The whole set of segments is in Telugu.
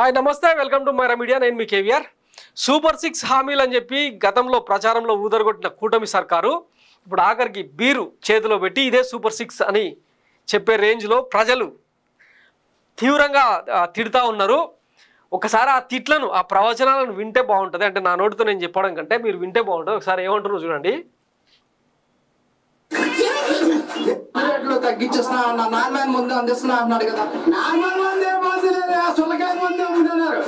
హాయ్ నమస్తే వెల్కమ్ టు మైరా మీడియా నేను మీ కేవీఆర్ సూపర్ సిక్స్ హామీలు అని చెప్పి గతంలో ప్రచారంలో ఊదరగొట్టిన కూటమి సర్కారు ఇప్పుడు ఆఖరికి బీరు చేతిలో పెట్టి ఇదే సూపర్ సిక్స్ అని చెప్పే రేంజ్లో ప్రజలు తీవ్రంగా ఆ, తిడతా ఉన్నారు ఒకసారి ఆ తిట్లను ఆ ప్రవచనాలను వింటే బాగుంటుంది అంటే నా నోటితో నేను చెప్పడం కంటే మీరు వింటే బాగుంటుంది ఒకసారి ఏమంటారు చూడండి రేట్లు తగ్గించేస్తున్నా అన్న నార్మల్ ముందు అందిస్తున్నా అన్నాడు కదా నార్మల్ మంది ఏం మంది లేదు ఆ సుల్లకాయ మంది ఉంటున్నారు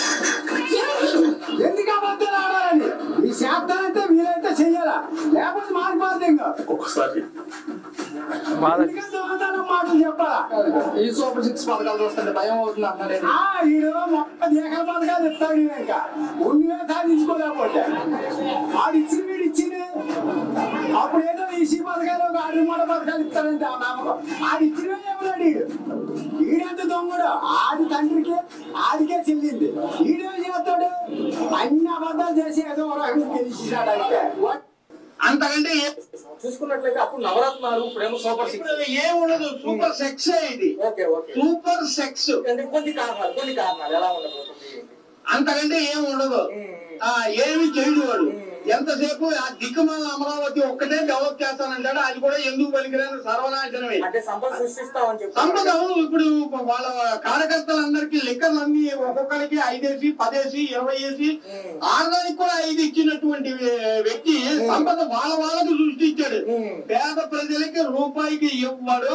ఎందుకు అబద్ధాలు ఆడాలని ఈ శాతానంటే వీలైతే చెయ్యాలా లేకపోతే మారిపోతుంది ఇంకా ఒక్కసారి బాధ ఎందుకంటే దొంగతనం మాటలు చెప్పాలా ఈ సూపర్ సిక్స్ పథకాలు చూస్తుంటే భయం అవుతుంది అన్నాడు ఈడు మొక్క దేహ పథకాలు ఇస్తాడు ఈయన ఇంకా ఉన్నవే సాధించుకోలేకపోతే వాడు ఇచ్చి వీడు ఇచ్చింది అప్పుడు ఏదో ఈసీ పథకాలు ఒక ఆరు మూడు పథకాలు ఇస్తాడంటే ఆ నమ్మకం ఆడు ఇచ్చినవే చెప్పలేడు ఈడు ఈడెంత దొంగడు ఆడి తండ్రికి ఆడికే చెల్లింది ఈడేం చేస్తాడు అన్ని అబద్ధాలు చేసి ఏదో ఒక రకంగా గెలిచినాడు అంటే అంతకంటే ఏ- చూసుకున్నట్లయితే అప్పుడు నవరత్నాలు ఇప్పుడేమో సూపర్ సిక్స్ ఇప్పుడు ఏం ఉండదు సూపర్ సెక్స్ ఇది ఓకే ఓకే సూపర్ సెక్స్ అంటే కొన్ని కారణాలు కొన్ని కారణాలు ఎలా ఉండబోతుంది అంతకంటే ఏం ఉండదు ఆ ఏమి చేయడు వాడు ఎంతసేపు ఆ దిక్కుమాల అమరావతి ఒక్కటే డెవలప్ చేస్తానంటాడు అది కూడా ఎందుకు పనికిరాని సర్వనాశనమే అంటే సంపద సృష్టిస్తామని చెప్పి సంపద అవును ఇప్పుడు వాళ్ళ కార్యకర్తలందరికీ లెక్కలన్నీ ఒక్కొక్కరికి ఐదేసి పదేసి ఇరవై వేసి ఆడదానికి కూడా ఐదు ఇచ్చినటువంటి వే- వ్యక్తి సంపద వాళ్ళ వాళ్ళకు సృష్టించాడు పేద ప్రజలకి రూపాయికి ఇవ్వడు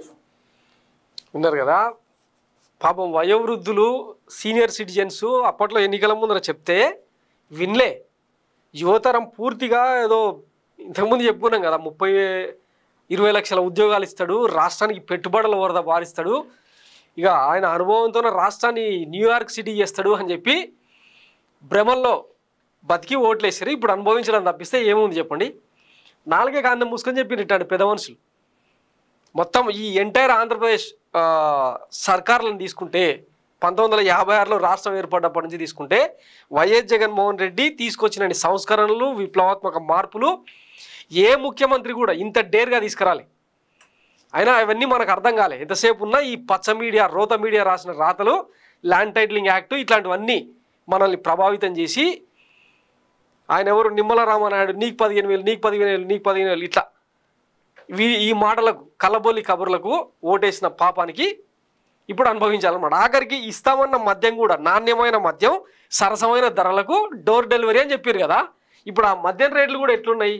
విన్నారు కదా పాపం వయోవృద్ధులు సీనియర్ సిటిజన్స్ అప్పట్లో ఎన్నికల ముందర చెప్తే వినలే యువతరం పూర్తిగా ఏదో ఇంతకుముందు చెప్పుకున్నాం కదా ముప్పై ఇరవై లక్షల ఉద్యోగాలు ఇస్తాడు రాష్ట్రానికి పెట్టుబడుల వరద పారిస్తాడు ఇక ఆయన అనుభవంతో రాష్ట్రాన్ని న్యూయార్క్ సిటీ చేస్తాడు అని చెప్పి భ్రమల్లో బతికి ఓట్లేసారు ఇప్పుడు అనుభవించడం తప్పిస్తే ఏముంది చెప్పండి నాలుగే కాంతం మూసుకొని చెప్పి ఇట్లాంటి పెద్ద మనుషులు మొత్తం ఈ ఎంటైర్ ఆంధ్రప్రదేశ్ ఆ, సర్కార్లను తీసుకుంటే పంతొమ్మిది వందల యాభై ఆరులో రాష్ట్రం ఏర్పడ్డప్పటి నుంచి తీసుకుంటే వైఎస్ జగన్మోహన్ రెడ్డి తీసుకొచ్చిన సంస్కరణలు విప్లవాత్మక మార్పులు ఏ ముఖ్యమంత్రి కూడా ఇంత డేర్గా తీసుకురాలి అయినా అవన్నీ మనకు అర్థం కాలే ఎంతసేపు ఉన్నా ఈ పచ్చ మీడియా రోత మీడియా రాసిన రాతలు ల్యాండ్ టైటిలింగ్ యాక్ట్ ఇట్లాంటివన్నీ మనల్ని ప్రభావితం చేసి ఆయన ఎవరు నిమ్మల రామానాయుడు నీకు పదిహేను వేలు నీకు పదిహేను వేలు నీకు పదిహేను వేలు ఇట్లా వీ ఈ మాటలకు కల్లబొల్లి కబుర్లకు ఓటేసిన పాపానికి ఇప్పుడు అనుభవించాలన్నమాట ఆఖరికి ఇస్తామన్న మద్యం కూడా నాణ్యమైన మద్యం సరసమైన ధరలకు డోర్ డెలివరీ అని చెప్పారు కదా ఇప్పుడు ఆ మద్యం రేట్లు కూడా ఎట్లున్నాయి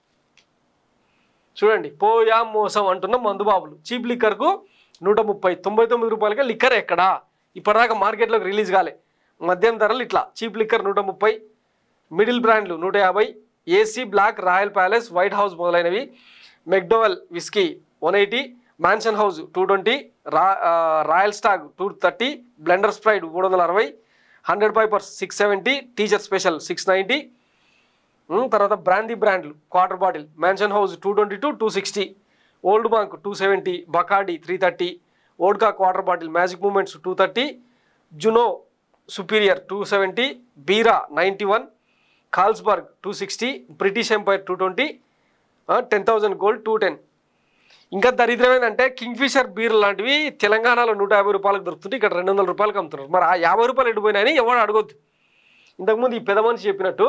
చూడండి పోయా మోసం అంటున్న మందుబాబులు చీప్ లిక్కర్కు నూట ముప్పై తొంభై తొమ్మిది రూపాయలకి లిక్కర్ ఎక్కడా ఇప్పటిదాకా మార్కెట్లోకి రిలీజ్ కాలే మద్యం ధరలు ఇట్లా చీప్ లిక్కర్ నూట ముప్పై మిడిల్ బ్రాండ్లు నూట యాభై AC black royal palace white house మొదలైనవి McDowell whisky one eighty mansion house two twenty రా ఆ, royal stag two thirty blender pride మూడు వందల అరవై hundred pipers six seventy teacher special six ninety తర్వాత బ్రాందీ బ్రాండ్లు quarter bottle mansion house two twenty two two sixty old bank two seventy Bacardi three thirty vodka quarter bottle magic moments two thirty జునో superior two seventy Bira ninety one Carlsberg two sixty British empire two twenty ten thousand gold two ten ఇంకా దరిద్రం ఏంటంటే కింగ్ఫిషర్ బీర్ లాంటివి తెలంగాణలో నూట యాభై రూపాయలకు దొరుకుతుంటే ఇక్కడ రెండు వందల రూపాయలకు అమ్ముతున్నారు మరి ఆ యాభై రూపాయలు ఎడిపోయినాయని ఎవడు అడగొద్దు ఇంతకుముందు ఈ పెద్ద మనిషి చెప్పినట్టు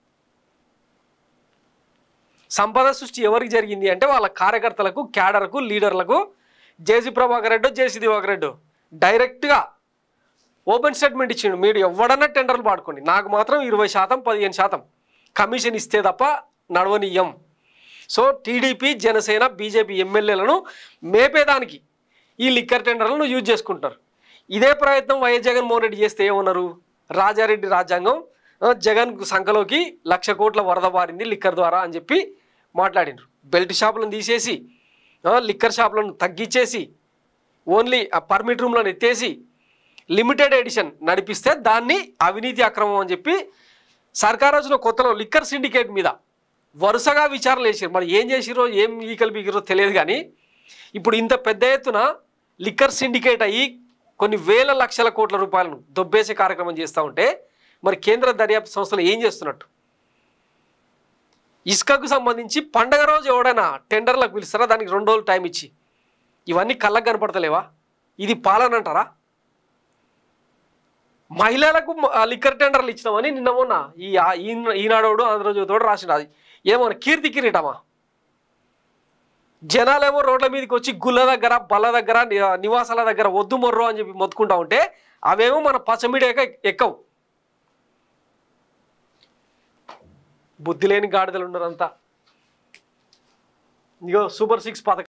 సంపద సృష్టి ఎవరికి జరిగింది అంటే వాళ్ళ కార్యకర్తలకు క్యాడర్కు లీడర్లకు జేసీ ప్రభాకర్ రెడ్డి జేసీ దివాకర్ రెడ్డి డైరెక్ట్గా ఓపెన్ స్టేట్మెంట్ ఇచ్చిండు మీరు ఎవడన్నా టెండర్లు పాడుకోండి నాకు మాత్రం ఇరవై శాతం పదిహేను శాతం కమిషన్ ఇస్తే తప్ప నడవనీయం సో టీడీపీ జనసేన బీజేపీ ఎమ్మెల్యేలను మేపేదానికి ఈ లిక్కర్ టెండర్లను యూజ్ చేసుకుంటారు ఇదే ప్రయత్నం వైఎస్ జగన్మోహన్ రెడ్డి చేస్తే ఏమన్నారు రాజారెడ్డి రాజ్యాంగం ఆ, జగన్ సంఖలోకి లక్ష కోట్ల వరద బారింది లిక్కర్ ద్వారా అని చెప్పి మాట్లాడినారు బెల్ట్ షాపులను తీసేసి ఆ, లిక్కర్ షాపులను తగ్గించేసి ఓన్లీ ఆ పర్మిట్ రూమ్లను ఎత్తేసి లిమిటెడ్ ఎడిషన్ నడిపిస్తే దాన్ని అవినీతి అక్రమం అని చెప్పి సర్కార్ రోజున కొత్తలో లిక్కర్ సిండికేట్ మీద వరుసగా విచారణలు చేసారు మరి ఏం చేసిరో ఏం ఈకలు బీకిరో తెలియదు కానీ ఇప్పుడు ఇంత పెద్ద ఎత్తున లిక్కర్ సిండికేట్ అయ్యి కొన్ని వేల లక్షల కోట్ల రూపాయలను దొబ్బేసే కార్యక్రమం చేస్తూ ఉంటే మరి కేంద్ర దర్యాప్తు సంస్థలు ఏం చేస్తున్నట్టు ఇసుకకు సంబంధించి పండగ రోజు ఎవడైనా టెండర్లకు పిలుస్తారా దానికి రెండు రోజులు టైం ఇచ్చి ఇవన్నీ కళ్ళకు కనపడతలేవా ఇది పాలన అంటారా మహిళలకు మ- ఆ లిక్కర్ టెండర్లు ఇచ్చినామని నిన్న మొన్న ఈ ఆ- ఈన- ఈనాడోడు ఆంధ్రజ్యోతిడు రాసిన అది ఏమో కీర్తి కిరీటమా జనాలేమో రోడ్ల మీదకి వచ్చి గుళ్ళ దగ్గర బల్ల దగ్గర ని- నివాసాల దగ్గర వద్దు మొర్రో అని చెప్పి మొత్తుకుంటా ఉంటే అవేమో మన పచ్చమిడియాక ఎక్కవు బుద్ధి లేని గాడిదలు ఉన్నారంతా ఇగో సూపర్ సిక్స్ పథకం